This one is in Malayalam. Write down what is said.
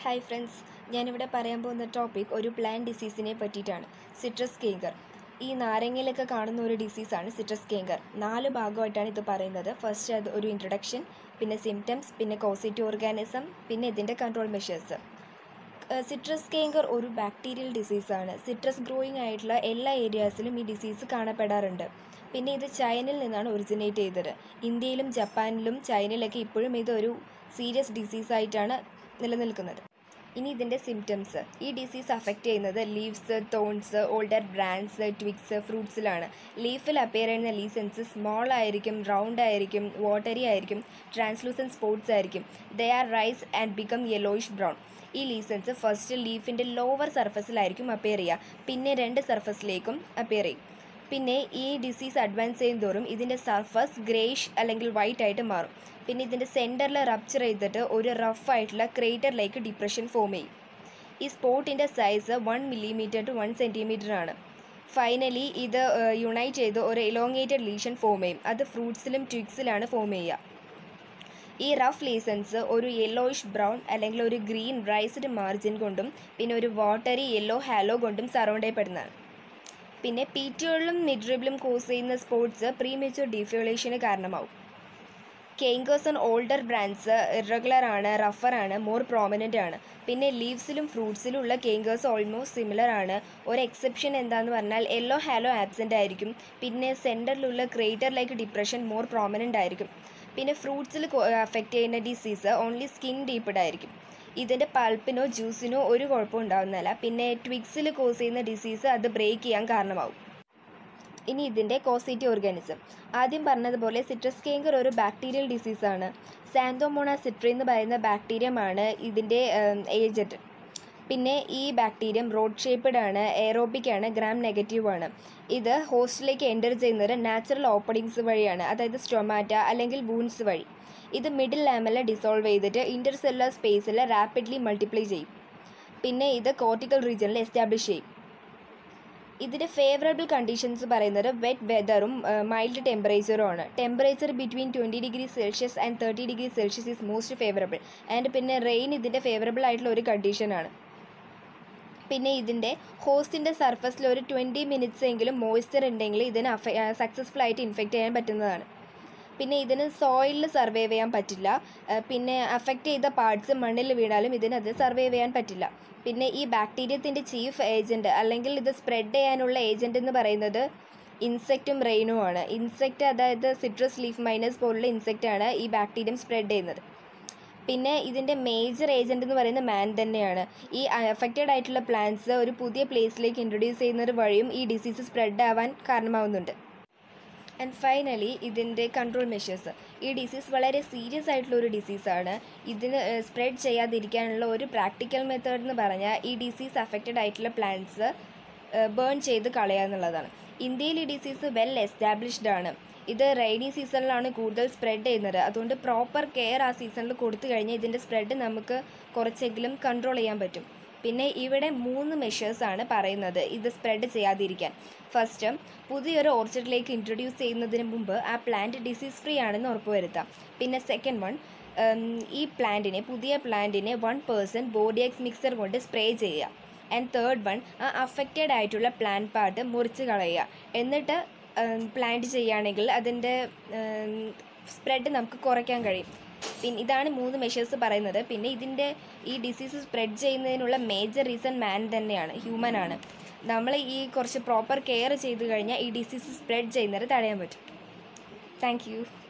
ഹായ് ഫ്രണ്ട്സ് ഞാനിവിടെ പറയാൻ പോകുന്ന ടോപ്പിക് ഒരു പ്ലാൻ ഡിസീസിനെ പറ്റിയിട്ടാണ് സിട്രസ് കേങ്കർ ഈ നാരങ്ങയിലൊക്കെ കാണുന്ന ഒരു ഡിസീസാണ് സിട്രസ് കേങ്കർ നാല് ഭാഗമായിട്ടാണ് ഇത് പറയുന്നത് ഫസ്റ്റ് അത് ഒരു ഇൻട്രൊഡക്ഷൻ പിന്നെ സിംറ്റംസ് പിന്നെ കോസിറ്റീവ് ഓർഗാനിസം പിന്നെ ഇതിൻ്റെ കൺട്രോൾ മെഷേഴ്സ് സിട്രസ് കേങ്കർ ഒരു ബാക്ടീരിയൽ ഡിസീസാണ് സിട്രസ് ഗ്രോയിങ് ആയിട്ടുള്ള എല്ലാ ഏരിയാസിലും ഈ ഡിസീസ് കാണപ്പെടാറുണ്ട് പിന്നെ ഇത് ചൈനയിൽ നിന്നാണ് ഒറിജിനേറ്റ് ചെയ്തത് ഇന്ത്യയിലും ജപ്പാനിലും ചൈനയിലൊക്കെ ഇപ്പോഴും ഇത് ഒരു സീരിയസ് ഡിസീസായിട്ടാണ് നിലനിൽക്കുന്നത് ഇനി ഇതിൻ്റെ സിംറ്റംസ് ഈ ഡിസീസ് അഫക്റ്റ് ചെയ്യുന്നത് leaves thorns older branches twigs ഫ്രൂട്ട്സിലാണ് ലീഫിൽ അപ്പിയർ ചെയ്യുന്ന ലീസൻസ് സ്മോൾ ആയിരിക്കും റൗണ്ട് ആയിരിക്കും വാട്ടറി ആയിരിക്കും ട്രാൻസ്ലൂസൻ സ്പോട്ട്സ് ആയിരിക്കും they are rise and become yellowish brown ഈ ലീസൻസ് ഫസ്റ്റ് ലീഫിൻ്റെ ലോവർ സർഫസിലായിരിക്കും അപ്പിയർ ചെയ്യുക പിന്നെ രണ്ട് സർഫസിലേക്കും അപ്പിയർ ചെയ്യും പിന്നെ ഈ ഡിസീസ് അഡ്വാൻസ് ചെയ്യും തോറും ഇതിൻ്റെ സർഫസ് ഗ്രേഷ് അല്ലെങ്കിൽ വൈറ്റ് ആയിട്ട് മാറും പിന്നെ ഇതിൻ്റെ സെൻറ്ററിൽ റപ്ചർ ചെയ്തിട്ട് ഒരു റഫ് ആയിട്ടുള്ള ക്രേറ്ററിലേക്ക് ഡിപ്രഷൻ ഫോം ചെയ്യും ഈ സ്പോട്ടിൻ്റെ size one millimetre to one centimetre ആണ് ഫൈനലി ഇത് യുണൈറ്റ് ചെയ്ത് ഒരു എലോങ്ങേറ്റഡ് ലീഷൻ ഫോം ചെയ്യും അത് ഫ്രൂട്ട്സിലും ട്വിക്സിലാണ് ഫോം ചെയ്യുക ഈ റഫ് ലീസൻസ് ഒരു യെല്ലോയിഷ് ബ്രൗൺ അല്ലെങ്കിൽ ഒരു ഗ്രീൻ റൈസ്ഡ് മാർജിൻ കൊണ്ടും പിന്നെ ഒരു വാട്ടറി യെല്ലോ ഹാലോ കൊണ്ടും സറൗണ്ട് ചെയ്യപ്പെടുന്നതാണ് പിന്നെ പീറ്റിയോളിലും മിഡ്രിബിലും കോസ് ചെയ്യുന്ന സ്പോർട്സ് പ്രീമെച്യൂർ ഡിഫ്യൂളേഷന് കാരണമാവും cankers on older branches irregular ആണ് റഫർ ആണ് മോർ പ്രോമിനൻ്റ് ആണ് പിന്നെ ലീവ്സിലും ഫ്രൂട്ട്സിലും ഉള്ള കെയ്ങ്കേഴ്സ് ഓൾമോസ്റ്റ് സിമിലർ ആണ് ഒരു എക്സെപ്ഷൻ എന്താന്ന് പറഞ്ഞാൽ യെല്ലോ ഹാലോ ആബ്സെൻ്റ് ആയിരിക്കും പിന്നെ സെൻറ്ററിലുള്ള crater like depression more prominent ആയിരിക്കും പിന്നെ ഫ്രൂട്ട്സിൽ അഫക്റ്റ് ചെയ്യുന്ന ഡിസീസ് ഓൺലി സ്കിൻ ഡീപ്ഡ് ആയിരിക്കും ഇതിൻ്റെ പൾപ്പിനോ ജ്യൂസിനോ ഒരു കുഴപ്പവും ഉണ്ടാവുന്നില്ല പിന്നെ ട്വിക്സിൽ കോസ് ചെയ്യുന്ന ഡിസീസ് അത് ബ്രേക്ക് ചെയ്യാൻ കാരണമാവും ഇനി ഇതിൻ്റെ കോസിറ്റി ഓർഗാനിസം ആദ്യം പറഞ്ഞതുപോലെ സിട്രസ് കേങ്കർ ഒരു ബാക്ടീരിയൽ ഡിസീസാണ് സാന്തോമോണ സിട്രി എന്ന് പറയുന്ന ബാക്ടീരിയമാണ് ഇതിൻ്റെ ഏജൻറ്റ് പിന്നെ ഈ ബാക്ടീരിയം റോഡ് ഷേപ്പ്ഡ് ആണ് എയറോബിക് ആണ് ഗ്രാം നെഗറ്റീവ് ആണ് ഇത് ഹോസ്റ്റിലേക്ക് എൻ്റർ ചെയ്യുന്നത് നാച്ചുറൽ ഓപ്പണിങ്സ് വഴിയാണ് അതായത് സ്റ്റൊമാറ്റ അല്ലെങ്കിൽ വൂൺസ് വഴി ഇത് മിഡിൽ ലാമല ഡിസോൾവ് ചെയ്തിട്ട് ഇൻ്റർസെല്ലുലർ സ്പേസിൽ റാപ്പിഡ്ലി മൾട്ടിപ്ലൈ ചെയ്യും പിന്നെ ഇത് കോർട്ടിക്കൽ റീജിയനിൽ എസ്റ്റാബ്ലിഷ് ചെയ്യും ഇതിൻ്റെ ഫേവറബിൾ കണ്ടീഷൻസ് പറയുന്നത് വെറ്റ് വെതറും മൈൽഡ് ടെമ്പറേച്ചറും ആണ് temperature between twenty degree Celsius and thirty degree Celsius is most favourable and പിന്നെ റെയിൻ ഇതിൻ്റെ ഫേവറബിൾ ആയിട്ടുള്ള ഒരു കണ്ടീഷനാണ് പിന്നെ ഇതിൻ്റെ ഹോസ്റ്റിൻ്റെ സർഫസിൽ ഒരു ട്വൻറ്റി മിനിറ്റ്സ് എങ്കിലും മോയ്സ്ചർ ഉണ്ടെങ്കിൽ ഇതിന് അഫ സക്സസ്ഫുൾ ആയിട്ട് ഇൻഫെക്റ്റ് ചെയ്യാൻ പറ്റുന്നതാണ് പിന്നെ ഇതിന് സോയിലിൽ സർവൈവ് ചെയ്യാൻ പറ്റില്ല പിന്നെ അഫക്റ്റ് ചെയ്ത പാർട്സ് മണ്ണിൽ വീണാലും ഇതിന് അത് സർവൈവ് ചെയ്യാൻ പറ്റില്ല പിന്നെ ഈ ബാക്ടീരിയത്തിൻ്റെ ചീഫ് ഏജൻറ്റ് അല്ലെങ്കിൽ ഇത് സ്പ്രെഡ് ചെയ്യാനുള്ള ഏജൻറ്റ് എന്ന് പറയുന്നത് ഇൻസെക്റ്റും റെയിനുമാണ് ഇൻസെക്റ്റ് അതായത് സിട്രസ് ലീഫ് മൈനസ് പോലുള്ള ഇൻസെക്റ്റാണ് ഈ ബാക്ടീരിയം സ്പ്രെഡ് ചെയ്യുന്നത് പിന്നെ ഇതിൻ്റെ മേജർ ഏജൻറ്റ് എന്ന് പറയുന്നത് മാൻ തന്നെയാണ് ഈ അഫക്റ്റഡ് ആയിട്ടുള്ള പ്ലാന്റ്സ് ഒരു പുതിയ പ്ലേസിലേക്ക് ഇൻട്രൊഡ്യൂസ് ചെയ്യുന്നത് വഴിയും ഈ ഡിസീസ് സ്പ്രെഡ് ആവാൻ കാരണമാവുന്നുണ്ട് ആൻഡ് ഫൈനലി ഇതിൻ്റെ കൺട്രോൾ മെഷേഴ്സ് ഈ ഡിസീസ് വളരെ സീരിയസ് ആയിട്ടുള്ള ഒരു ഡിസീസാണ് ഇതിന് സ്പ്രെഡ് ചെയ്യാതിരിക്കാനുള്ള ഒരു പ്രാക്ടിക്കൽ മെത്തേഡ് എന്ന് പറഞ്ഞാൽ ഈ ഡിസീസ് അഫക്റ്റഡ് ആയിട്ടുള്ള പ്ലാന്റ്സ് ബേൺ ചെയ്ത് കളയുക എന്നുള്ളതാണ് ഇന്ത്യയിൽ ഈ ഡിസീസ് വെൽ എസ്റ്റാബ്ലിഷ്ഡ് ആണ് ഇത് റെയിനി സീസണിലാണ് കൂടുതൽ സ്പ്രെഡ് ചെയ്യുന്നത് അതുകൊണ്ട് പ്രോപ്പർ കെയർ ആ സീസണിൽ കൊടുത്തു കഴിഞ്ഞാൽ ഇതിൻ്റെ സ്പ്രെഡ് നമുക്ക് കുറച്ചെങ്കിലും കൺട്രോൾ ചെയ്യാൻ പറ്റും പിന്നെ ഇവിടെ മൂന്ന് മെഷേഴ്സാണ് പറയുന്നത് ഇത് സ്പ്രെഡ് ചെയ്യാതിരിക്കാൻ ഫസ്റ്റ് പുതിയൊരു ഓർച്ചിഡിലേക്ക് ഇൻട്രൊഡ്യൂസ് ചെയ്യുന്നതിന് മുമ്പ് ആ പ്ലാന്റ് ഡിസീസ് ഫ്രീ ആണെന്ന് ഉറപ്പുവരുത്താം പിന്നെ സെക്കൻഡ് വൺ ഈ പ്ലാന്റിനെ പുതിയ പ്ലാന്റിനെ വൺ പേഴ്സൺ ബോഡിയക്സ് മിക്സർ കൊണ്ട് സ്പ്രേ ചെയ്യുക ആൻഡ് തേർഡ് വൺ ആ അഫക്റ്റഡ് ആയിട്ടുള്ള പ്ലാന്റ് പാർട്ട് മുറിച്ച് കളയുക എന്നിട്ട് പ്ലാന്റ് ചെയ്യുകയാണെങ്കിൽ അതിൻ്റെ സ്പ്രെഡ് നമുക്ക് കുറയ്ക്കാൻ കഴിയും പിന്നെ ഇതാണ് മൂന്ന് മെഷേഴ്സ് പറയുന്നത് പിന്നെ ഇതിൻ്റെ ഈ ഡിസീസ് സ്പ്രെഡ് ചെയ്യുന്നതിനുള്ള മേജർ റീസൺ മാൻ തന്നെയാണ് ഹ്യൂമൻ ആണ് നമ്മൾ ഈ കുറച്ച് പ്രോപ്പർ കെയർ ചെയ്ത് കഴിഞ്ഞാൽ ഈ ഡിസീസ് സ്പ്രെഡ് ചെയ്യുന്നത് തടയാൻ പറ്റും താങ്ക്